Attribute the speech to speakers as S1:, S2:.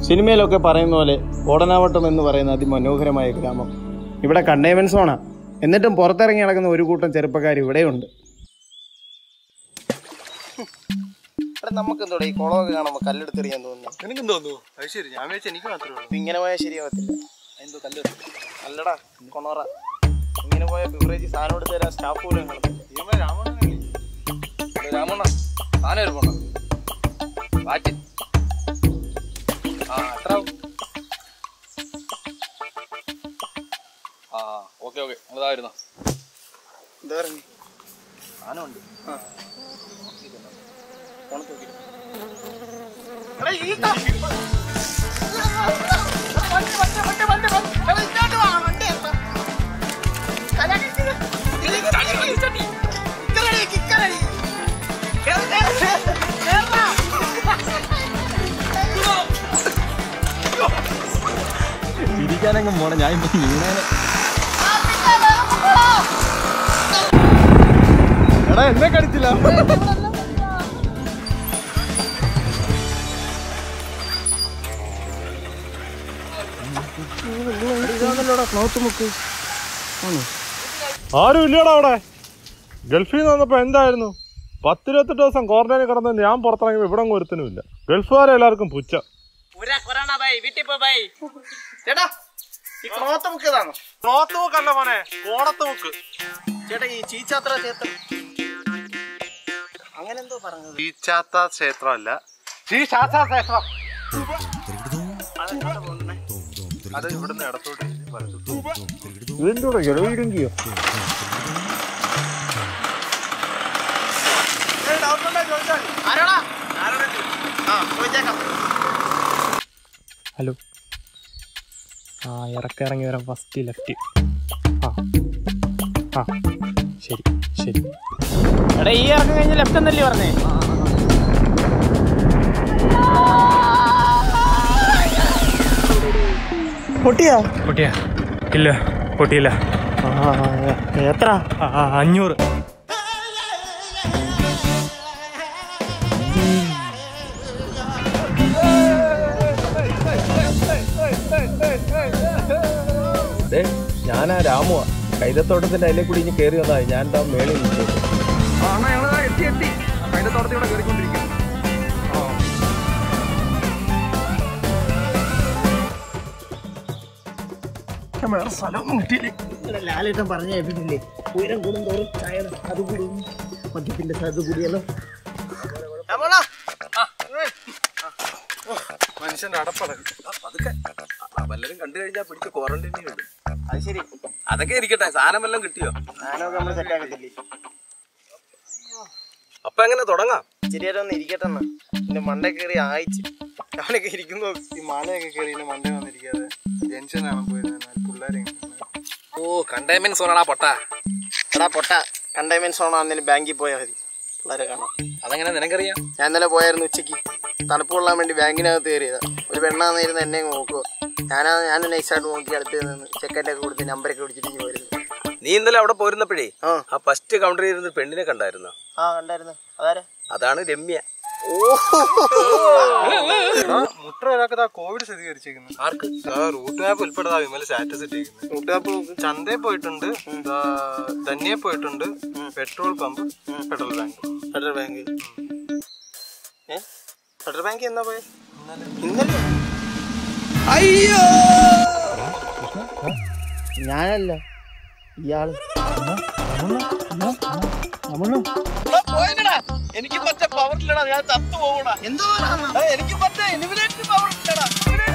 S1: സിനിമയിലൊക്കെ പറയുന്ന പോലെ ഓടനാവട്ടം എന്ന് പറയുന്ന അതിമനോഹരമായ ഗ്രാമം ഇവിടെ കണ്ടെയ്ൻമെന്റ് സോണാ എന്നിട്ടും പുറത്തിറങ്ങി നടക്കുന്ന ഒരു കൂട്ടം ചെറുപ്പക്കാർ ഇവിടെയുണ്ട് നമുക്ക് എന്തോടെ ഈ കുളമൊക്കെ കാണുമ്പോൾ കല്ലെടുത്തെറിയാൻ തോന്നുന്നു
S2: എനിക്കും തോന്നുന്നു അത് ശരി ഞാൻ വെച്ച് എനിക്ക് മാത്രമേ ഉള്ളൂ
S1: ഇപ്പൊ ഇങ്ങനെ പോയാൽ ശരിയാവത്തില്ല
S2: എന്തോ കല്ല്
S1: അല്ലടാ കൊണോറ ഇങ്ങനെ പോയ ബിവറേജ് സാധനം എടുത്ത് തരാൻ സ്റ്റാഫ് പോലും കാണത്തില്ല.
S2: രാമണ്ണ സാധനം എടുക്കണ്ട വാറ്റ് ആ എത്ര ആവും? ആ ഓക്കെ ഓക്കെ അതായിരുന്നു
S1: എന്താ പറഞ്ഞു
S2: സാധനമുണ്ട് ഇരിക്കാനങ്ങ് പോണേ ഞാൻ ഇപ്പൊ വീണേനെ
S1: എടാ എന്നെ കടിച്ചില്ല
S3: ആരും ഇല്ലടാ അവിടെ ഗൾഫിൽ നിന്ന് വന്നപ്പോ എന്തായിരുന്നു പത്തിരുപത്തെട്ട് ദിവസം ക്വാറന്റൈനിൽ കിടന്ന് ഞാൻ പുറത്തിറങ്ങിയപ്പോ ഇവിടെ ഒരുത്തനും ഇല്ല ഗൾഫുകാരെ എല്ലാവർക്കും പുച്ച
S1: ചേട്ടാ ഈ ക്ലോത്ത് ബുക്ക് ഇതാണോ
S3: ക്ലോത്ത് മുക്കല്ല മോനെ കോണത്ത് മുക്ക്
S1: ചേട്ടാ ഈ ചീച്ചാത്ര ക്ഷേത്രം അങ്ങനെ എന്തോ പറഞ്ഞത്
S3: ചീച്ചാത്ത ക്ഷേത്രമല്ല ശ്രീ ശാസ്ത്ര ക്ഷേത്രം അത് ഇവിടുന്ന് ഇടത്തോട്ട് ഇതിന്റെ കൂടെ ഇടവിടുങ്കിയോ
S1: ആരാടാ ആ ചോദിച്ചേക്കാം
S4: ഹലോ ആ ഇറക്കം ഇറങ്ങി വരാം ഫസ്റ്റ് ലെഫ്റ്റ് ആ ആ ശരി ശരി എടാ ഈ ഇറക്കം കഴിഞ്ഞ് ലെഫ്റ്റ് എന്നല്ലേ പറഞ്ഞേ
S1: പൊട്ടിയാ
S4: പൊട്ടിയാ ഇല്ല പൊട്ടിയില്ല
S1: എത്ര
S4: ആ, ആ, അഞ്ഞൂറ്
S1: ഞാനാ രാമുവാ കൈതത്തോട്ടത്തിന്റെ അതിലെ കൂടി ഇനി കയറി വന്നാ ഞാൻ എന്താ മേളിൽ നിൽക്കുന്നത്
S2: എത്തി എത്തി അതിന്റെ തോട്ടത്തിലൂടെ കയറിക്കൊണ്ടിരിക്കും
S1: വേറെ സ്ഥലമൊന്നും കിട്ടിയില്ലേ ലാലേട്ടൻ പറഞ്ഞ കേട്ടിട്ടില്ലേ ഉയരം കൂടുന്തോറും ചായ അത് കൂടും മദ്യത്തിന്റെ അത് കൂടിയല്ലോ
S2: മനുഷ്യന്റെ അടപ്പടക്ക് അതൊക്കെ വല്ലതും കണ്ടു കഴിഞ്ഞാൽ പിടിച്ച് ക്വാറന്റൈനിൽ ഉണ്ട്
S1: അത് ശരി
S2: അതൊക്കെ ഇരിക്കട്ടെ സാധനം വല്ലതും കിട്ടിയോ
S1: ഞാനൊക്കെ നമ്മള് സെറ്റ് ആക്കത്തില്ലേ
S2: അപ്പൊ എങ്ങനെ തുടങ്ങാം
S1: ഇച്ചിരി നേരം ഒന്ന് ഇരിക്കട്ടെ എന്നാ എന്റെ മണ്ട കയറി ആയിച്ച് ഞാനൊക്കെ ഇരിക്കുന്നു ഈ മലയൊക്കെ കയറി എന്റെ മണ്ട വന്നിരിക്കാതെ ജംഗ്ഷനാണ് പോയത് പിള്ളേരെ
S2: ഓ കണ്ടെയ്ൻമെന്റ് സോണാടാ പൊട്ട
S1: എടാ പൊട്ട കണ്ടെയ്ൻമെന്റ് സോൺ ആണെങ്കിലും ബാങ്കിൽ പോയാൽ മതി പിള്ളേരെ കാണാം
S2: അതെങ്ങനെ നിനക്കറിയാം
S1: ഞാൻ ഇന്നലെ പോയായിരുന്നു ഉച്ചയ്ക്ക് തണുപ്പ് കൊള്ളാൻ വേണ്ടി ബാങ്കിനകത്ത് കയറിയതാ ഒരു പെണ്ണാന്നിരുന്ന് എന്നെ അങ്ങ് നോക്കുക ഞാനാ ഞാൻ നൈസായിട്ട് നോക്കി അടുത്ത് നിന്ന് ചെക്കൻ്റെ ഒക്കെ കൊടുത്ത് നമ്പറൊക്കെ പിടിച്ചിട്ട് ഇങ്ങ് വരുന്നു
S2: നീ ഇന്നലെ അവിടെ പോയിരുന്നപ്പോഴേ
S1: ആ
S2: ആ ഫസ്റ്റ് കൗണ്ടറിൽ ഇരുന്ന് പെണ്ണിനെ കണ്ടായിരുന്നു
S1: ആ കണ്ടായിരുന്നു അതാരാ
S2: അതാണ് രമ്യ
S3: മുട്ട ഒരാൾക്ക് കോവിഡ് സ്ഥിരീകരിച്ചേക്കുന്നു
S2: ആർക്ക്
S3: റൂട്ട് മാപ്പ് ഉൾപ്പെടെ വിമല സ്റ്റാറ്റസ് ഇട്ടേക്കുന്നത്
S1: കൂട്ടുകാപ്പ് നോക്ക്
S3: ചന്തയിൽ പോയിട്ടുണ്ട് ധന്യെ പോയിട്ടുണ്ട് petrol pump petrol bank
S1: federal bank ഏ ഫെഡറൽ ബാങ്ക് എന്നാ പോയെ ഇന്നലെ അയ്യോ ഞാനല്ല ഇയാള്
S2: എനിക്ക് പറ്റ പവറില്ലടാ ഞാൻ ചത്തു പോകണ
S1: എന്തോ
S2: എനിക്ക് പറ്റ എലിമിനേറ്റ് പവർ ഇല്ലടാ